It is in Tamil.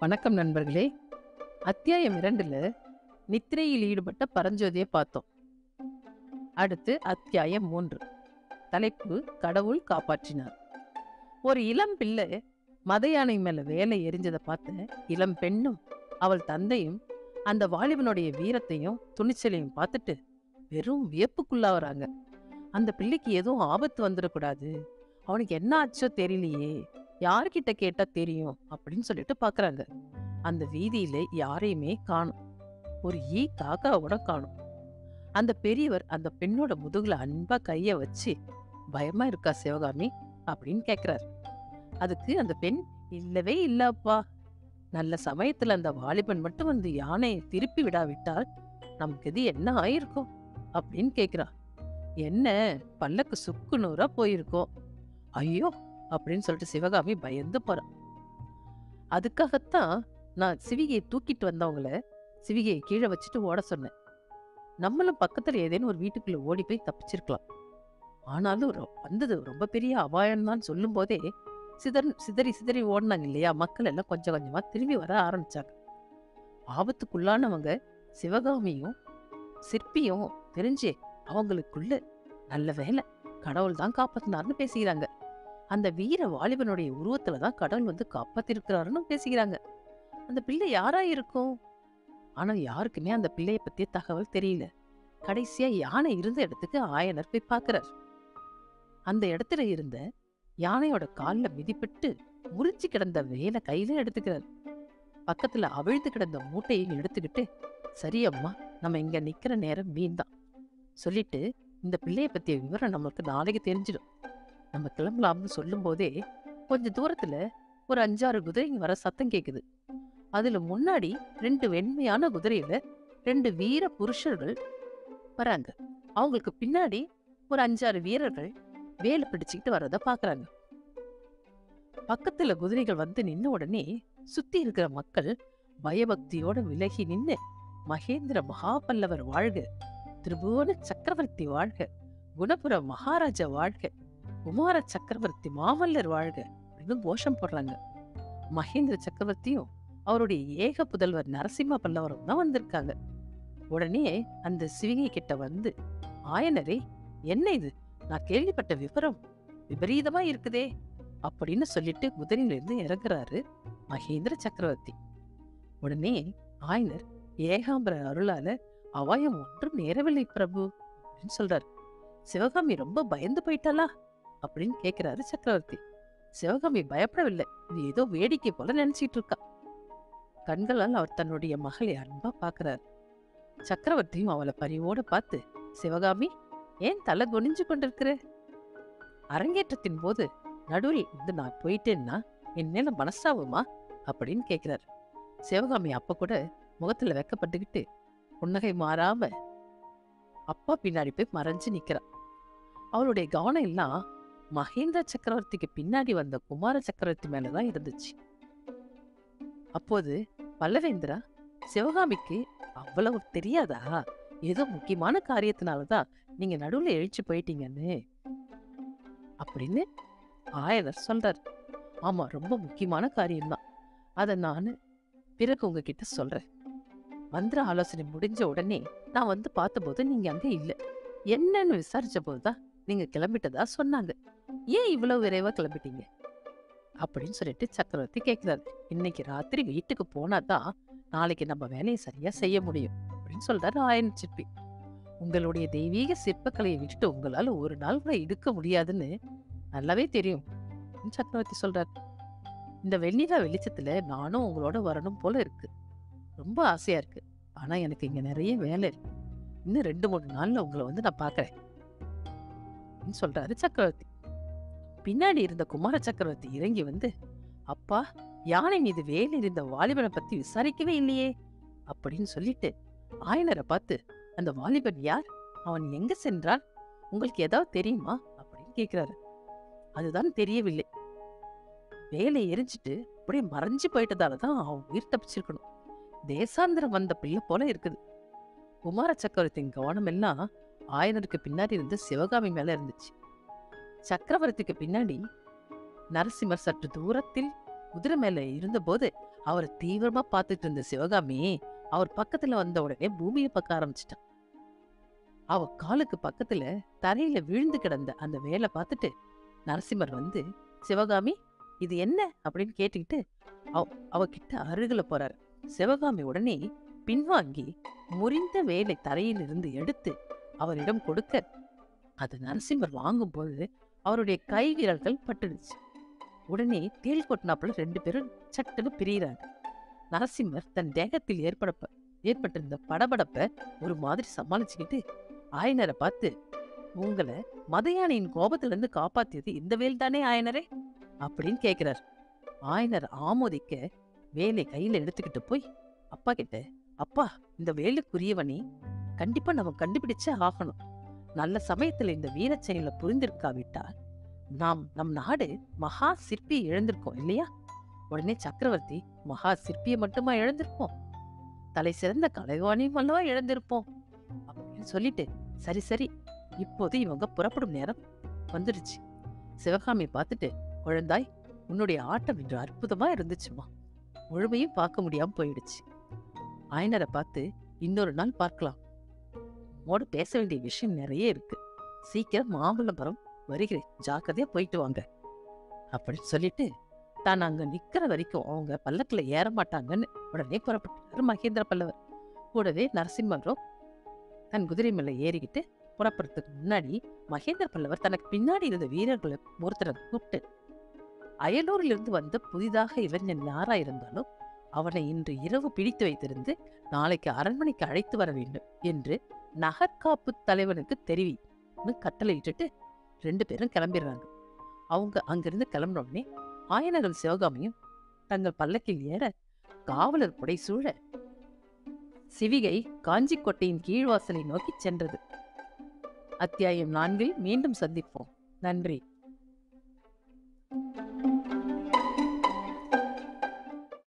வணக்கம் நண்பர்களே அத்தியாயம் இரண்டுல நித்திரையில் ஈடுபட்ட பரஞ்சோதியை பார்த்தோம் அடுத்து அத்தியாயம் மூன்று தலைப்பு கடவுள் காப்பாற்றினார் ஒரு இளம் பிள்ளை மத யானை மேல வேலை எரிஞ்சதை பார்த்த இளம் பெண்ணும் அவள் தந்தையும் அந்த வாலிபனுடைய வீரத்தையும் துணிச்சலையும் பார்த்துட்டு வெறும் வியப்புக்குள்ளாவறாங்க அந்த பிள்ளைக்கு எதுவும் ஆபத்து வந்துடக்கூடாது அவனுக்கு என்ன ஆச்சோ தெரியலையே யார்கிட்ட கேட்டா தெரியும் அப்படின்னு சொல்லிட்டு பாக்குறாங்க அந்த வீதியில யாரையுமே காணும் ஒரு ஈ காக்காவோட காணும் அந்த பெரியவர் அந்த பெண்ணோட முதுகுல அன்பா கைய வச்சு பயமா இருக்கா சிவகாமி அப்படின்னு கேக்குறாரு அதுக்கு அந்த பெண் இல்லவே இல்லப்பா நல்ல சமயத்துல அந்த வாலிபன் மட்டும் வந்து யானையை திருப்பி விடாவிட்டால் நமக்கு இது என்ன ஆயிருக்கும் அப்படின்னு கேக்குறா என்ன பல்லக்கு சுக்கு நூறா போயிருக்கோம் ஐயோ அப்படின்னு சொல்லிட்டு சிவகாமி பயந்து போறான் அதுக்காகத்தான் நான் சிவிகையை தூக்கிட்டு வந்தவங்கள சிவிகையை கீழே வச்சுட்டு ஓட சொன்னேன் நம்மளும் பக்கத்துல ஏதேனும் ஒரு வீட்டுக்குள்ள ஓடி போய் தப்பிச்சிருக்கலாம் ஆனாலும் ரொ- வந்தது ரொம்ப பெரிய அபாயம் தான் சொல்லும் போதே சிதற் சிதறி சிதறி ஓடினாங்க இல்லையா மக்கள் எல்லாம் கொஞ்சம் கொஞ்சமா திரும்பி வர ஆரம்பிச்சாங்க ஆபத்துக்குள்ளானவங்க சிவகாமியும் சிற்பியும் தெரிஞ்சே அவங்களுக்குள்ள நல்ல வேலை கடவுள் தான் காப்பாத்தினார்னு பேசிக்கிறாங்க அந்த வீர வாலிபனுடைய உருவத்துல தான் கடவுள் வந்து காப்பாத்திருக்கிறாருன்னு பேசிக்கிறாங்க அந்த பிள்ளை யாரா இருக்கும் ஆனா யாருக்குமே அந்த பிள்ளைய பத்திய தகவல் தெரியல கடைசியா யானை இருந்த இடத்துக்கு ஆயனர் போய் பார்க்கறார் அந்த இடத்துல இருந்த யானையோட கால்ல மிதிப்பட்டு முறிச்சு கிடந்த வேலை கையில எடுத்துக்கிறார் பக்கத்துல அவிழ்ந்து கிடந்த மூட்டையும் எடுத்துக்கிட்டு சரி அம்மா நம்ம இங்க நிக்கிற நேரம் வீண் தான் சொல்லிட்டு இந்த பிள்ளைய பத்திய விவரம் நமக்கு நாளைக்கு தெரிஞ்சிடும் நம்ம கிளம்பலாம்னு சொல்லும் போதே கொஞ்ச தூரத்துல ஒரு அஞ்சாறு குதிரைங்க வர சத்தம் கேக்குது அதுல முன்னாடி ரெண்டு வெண்மையான குதிரையில ரெண்டு வீர புருஷர்கள் வராங்க அவங்களுக்கு பின்னாடி ஒரு அஞ்சாறு வீரர்கள் வேலை பிடிச்சுக்கிட்டு வர்றத பாக்குறாங்க பக்கத்துல குதிரைகள் வந்து நின்ன உடனே சுத்தி இருக்கிற மக்கள் பயபக்தியோட விலகி நின்னு மகேந்திர மகாபல்லவர் வாழ்க திரிபுவன சக்கரவர்த்தி வாழ்க குணபுர மகாராஜா வாழ்க குமார சக்கரவர்த்தி மாமல்லர் வாழ்க அப்படின்னு கோஷம் போடுறாங்க மகேந்திர சக்கரவர்த்தியும் அவருடைய ஏக புதல்வர் நரசிம்ம பல்லவரும் தான் வந்திருக்காங்க உடனே அந்த சிவிகை கிட்ட வந்து ஆயனரே என்ன இது நான் கேள்விப்பட்ட விவரம் விபரீதமா இருக்குதே அப்படின்னு சொல்லிட்டு குதிரையில இருந்து இறங்குறாரு மகேந்திர சக்கரவர்த்தி உடனே ஆயனர் ஏகாம்பர அருளால அபாயம் ஒன்றும் நேரவில்லை பிரபு அப்படின்னு சொல்றாரு சிவகாமி ரொம்ப பயந்து போயிட்டாளா அப்படின்னு கேக்குறாரு சக்கரவர்த்தி சிவகாமி பயப்படவில்லை இது ஏதோ வேடிக்கை போல நினைச்சிட்டு இருக்கா கண்களால் அவர் தன்னுடைய மகளை அன்பா பாக்குறாரு சக்கரவர்த்தியும் அவளை பரிவோட பார்த்து சிவகாமி ஏன் தலை குனிஞ்சு கொண்டிருக்கிற அரங்கேற்றத்தின் போது நடுவில் வந்து நான் போயிட்டேன்னா என் மேல மனசாவுமா அப்படின்னு கேக்குறாரு சிவகாமி அப்ப கூட முகத்துல வெக்கப்பட்டுக்கிட்டு புன்னகை மாறாம அப்பா பின்னாடி போய் மறைஞ்சு நிக்கிறா அவளுடைய கவனம் எல்லாம் மகேந்திர சக்கரவர்த்திக்கு பின்னாடி வந்த குமார சக்கரவர்த்தி மேலதான் இருந்துச்சு அப்போது பல்லவேந்திரா சிவகாமிக்கு அவ்வளவு தெரியாதா ஏதோ முக்கியமான காரியத்தினாலதான் நீங்க நடுவுல எழுச்சி போயிட்டீங்கன்னு அப்படின்னு ஆயனர் சொல்றாரு ஆமா ரொம்ப முக்கியமான காரியம்தான் அத நானு பிறகு உங்ககிட்ட சொல்றேன் மந்திர ஆலோசனை முடிஞ்ச உடனே நான் வந்து பார்த்தபோது நீங்க அங்க இல்ல என்னன்னு விசாரிச்ச போதுதான் நீங்க கிளம்பிட்டதா சொன்னாங்க ஏன் இவ்வளவு விரைவா கிளம்பிட்டீங்க அப்படின்னு சொல்லிட்டு சக்கரவர்த்தி கேட்கிறாரு இன்னைக்கு ராத்திரி வீட்டுக்கு போனாதான் நாளைக்கு நம்ம வேலையை சரியா செய்ய முடியும் அப்படின்னு சொல்றாரு ஆயன் சிற்பி உங்களுடைய தெய்வீக சிற்பக்கலையை விட்டுட்டு உங்களால ஒரு நாள் கூட எடுக்க முடியாதுன்னு நல்லாவே தெரியும் அப்படின்னு சக்கரவர்த்தி சொல்றாரு இந்த வெண்ணிலா வெளிச்சத்துல நானும் உங்களோட வரணும் போல இருக்கு ரொம்ப ஆசையா இருக்கு ஆனா எனக்கு இங்க நிறைய வேலை இருக்கு இன்னும் ரெண்டு மூணு நாள்ல உங்களை வந்து நான் பாக்குறேன் அப்படின்னு சொல்றாரு சக்கரவர்த்தி பின்னாடி இருந்த குமார சக்கரவர்த்தி இறங்கி வந்து அப்பா யானை மீது வேலை இருந்த வாலிபனை பத்தி விசாரிக்கவே இல்லையே அப்படின்னு சொல்லிட்டு ஆயனரை பார்த்து அந்த வாலிபன் யார் அவன் எங்க சென்றான் உங்களுக்கு ஏதாவது தெரியுமா அப்படின்னு கேக்குறாரு அதுதான் தெரியவில்லை வேலை எரிஞ்சிட்டு அப்படியே மறைஞ்சு போயிட்டதால தான் அவன் உயிர் தப்பிச்சிருக்கணும் தேசாந்திரம் வந்த பிள்ளை போல இருக்குது குமார சக்கரவர்த்தியின் கவனம் எல்லாம் ஆயனருக்கு பின்னாடி இருந்த சிவகாமி மேல இருந்துச்சு சக்கரவர்த்திக்கு பின்னாடி நரசிம்மர் சற்று தூரத்தில் குதிரை மேல இருந்தபோது அவரை தீவிரமா பார்த்துட்டு இருந்த சிவகாமி அவர் பக்கத்துல வந்த உடனே பூமியை பார்க்க ஆரம்பிச்சிட்டான் அவ காலுக்கு பக்கத்துல தரையில விழுந்து கிடந்த அந்த வேலை பார்த்துட்டு நரசிம்மர் வந்து சிவகாமி இது என்ன அப்படின்னு கேட்டுக்கிட்டு அவ- அவகிட்ட அருகில போறாரு சிவகாமி உடனே பின்வாங்கி முறிந்த வேலை தரையிலிருந்து எடுத்து அவரிடம் கொடுக்க அது நரசிம்மர் வாங்கும்போது அவருடைய கை விரல்கள் பட்டுடுச்சு உடனே தேள் கொட்டினாப்புல ரெண்டு பேரும் சட்டுன்னு பிரியறாங்க நரசிம்மர் தன் தேகத்தில் ஏற்படப்ப ஏற்பட்டிருந்த படபடப்ப ஒரு மாதிரி சமாளிச்சுக்கிட்டு ஆயனரை பார்த்து உங்களை மதையானையின் கோபத்திலிருந்து காப்பாத்தியது இந்த வேல் தானே ஆயனரே அப்படின்னு கேக்குறார் ஆயனர் ஆமோதிக்க வேலை கையில எடுத்துக்கிட்டு போய் அப்பா கிட்ட அப்பா இந்த வேலுக்குரியவனே கண்டிப்பா நம்ம கண்டுபிடிச்சே ஆகணும் நல்ல சமயத்துல இந்த வீரச் செயலை புரிந்திருக்காவிட்டால் நாம் நம் நாடு மகா சிற்பி இழந்திருக்கோம் இல்லையா உடனே சக்கரவர்த்தி மகா சிற்பியை மட்டுமா இழந்திருப்போம் தலை சிறந்த கலைவாணியும் அல்லவா இழந்திருப்போம் அப்படின்னு சொல்லிட்டு சரி சரி இப்போது இவங்க புறப்படும் நேரம் வந்துடுச்சு சிவகாமி பார்த்துட்டு குழந்தாய் உன்னுடைய ஆட்டம் இன்று அற்புதமா இருந்துச்சுமா முழுமையும் பார்க்க முடியாம போயிடுச்சு ஆயனரை பார்த்து இன்னொரு நாள் பார்க்கலாம் உன்னோடு பேச வேண்டிய விஷயம் நிறைய இருக்கு சீக்கிரம் மாமல்லபுரம் வருகிறேன் ஜாக்கிரதையா போயிட்டு வாங்க அப்படின்னு சொல்லிட்டு தான் அங்க நிக்கிற வரைக்கும் அவங்க பல்லக்குல ஏற மாட்டாங்கன்னு உடனே புறப்பட்டார் மகேந்திர பல்லவர் கூடவே நரசிம்மரும் தன் குதிரை மேல ஏறிக்கிட்டு புறப்படுறதுக்கு முன்னாடி மகேந்திர பல்லவர் தனக்கு பின்னாடி இருந்த வீரர்களை ஒருத்தரை கூப்பிட்டு அயலூரிலிருந்து வந்த புதிதாக இளைஞன் யாரா இருந்தாலும் அவனை இன்று இரவு பிடித்து வைத்திருந்து நாளைக்கு அரண்மனைக்கு அழைத்து வர வேண்டும் என்று நகர்காப்பு தலைவனுக்கு தெரிவின்னு கட்டளையிட்டுட்டு ரெண்டு பேரும் கிளம்பிடுறாங்க அவங்க அங்கிருந்து கிளம்பின உடனே ஆயனர்கள் சிவகாமியும் தங்கள் பல்லக்கில் ஏற காவலர் புடை சூழ சிவிகை காஞ்சிக்கோட்டையின் கீழ்வாசலை நோக்கி சென்றது அத்தியாயம் நான்கில் மீண்டும் சந்திப்போம் நன்றி